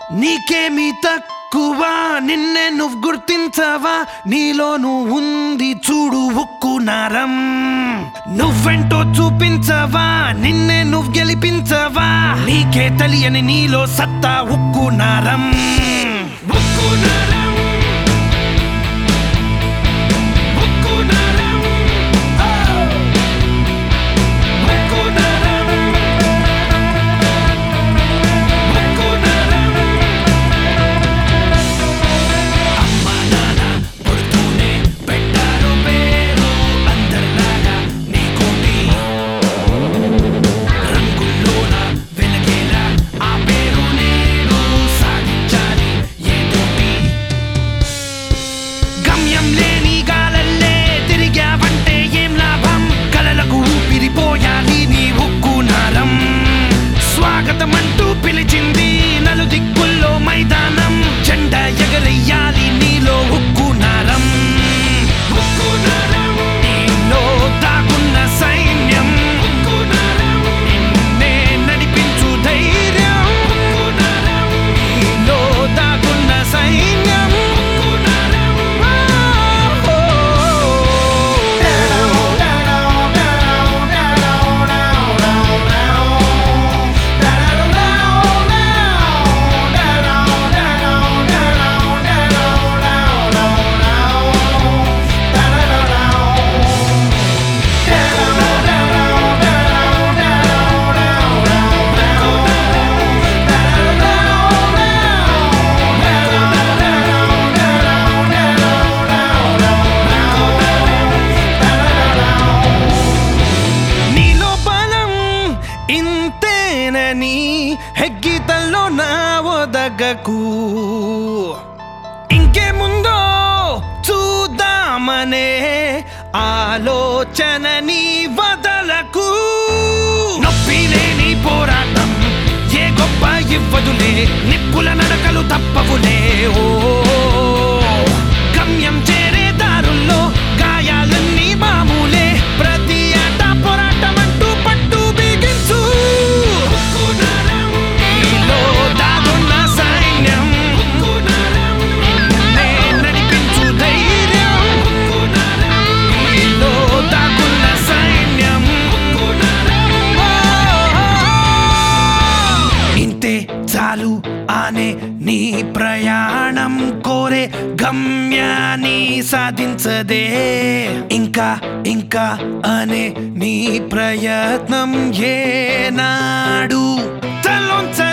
నీకేమి తక్కువ నిన్నే నువ్వు గుర్తించవా నీలోను ఉంది చూడు ఉక్కు నరం నువ్వెంటో చూపించవా నిన్నే నువ్వు గెలిపించవా నీకే తెలియని నీలో సత్తా ఉక్కు నరం ఉక్కు నరం ఉక్కు నరం ఓ! ఉక్కు నరం ఉక్కు నరం అమ్మ నాన్న పుడుతూనే పెట్టారు పేరు అందరిలాగా నీకోటి రంగుల్లోన వెలిగేలా ఆ పేరు నేను సాధించాలి ఏదోటి గమ్యం లేని గాలల్లే తిరిగావంటే ఏం లాభం కలలకు ఊపిరిపోయాలి నీ ఉక్కు నారం స్వాగతం అంటూ పిలిచింది నలు దిక్కుల్లో మైదానం జెండా ఎగరెయ్యాలి నీలో ఉక్కు నారం ఉక్కు నారం నీలో దాగున్న సైన్యం ఉక్కు నారం నిన్నే నడిపించు ధైర్యం ఉక్కు నారం నీలో దాగున్న సైన్యం ఉక్కు నారం నీలో బలం ఇంతేనని హెగ్గితల్లో నా ఒదగకు ఇంకేముందో చూద్దామనే ఆలోచన నీ వదలకు నొప్పి లేని పోరాటం ఏ గొప్ప ఇవ్వదులే నిప్పుల నడకలు తప్పవులే ఓ గమ్యం చేరే దారుల్లో గాయాలన్నీ మామూలే ప్రతి ఆట పోరాటం అంటూ పట్టు బిగించు నీలో దాగున్న సైన్యం నిన్నే నడిపించు ధైర్యం నీలో దాగున్న సైన్యం ఇంతే చాలు ఆనే నీ ప్రయాణం కోరే గమ్యాన్ని సాధించదే ఇంకా ఇంకా అనే నీ ప్రయత్నం ఏనాడు తలొంచ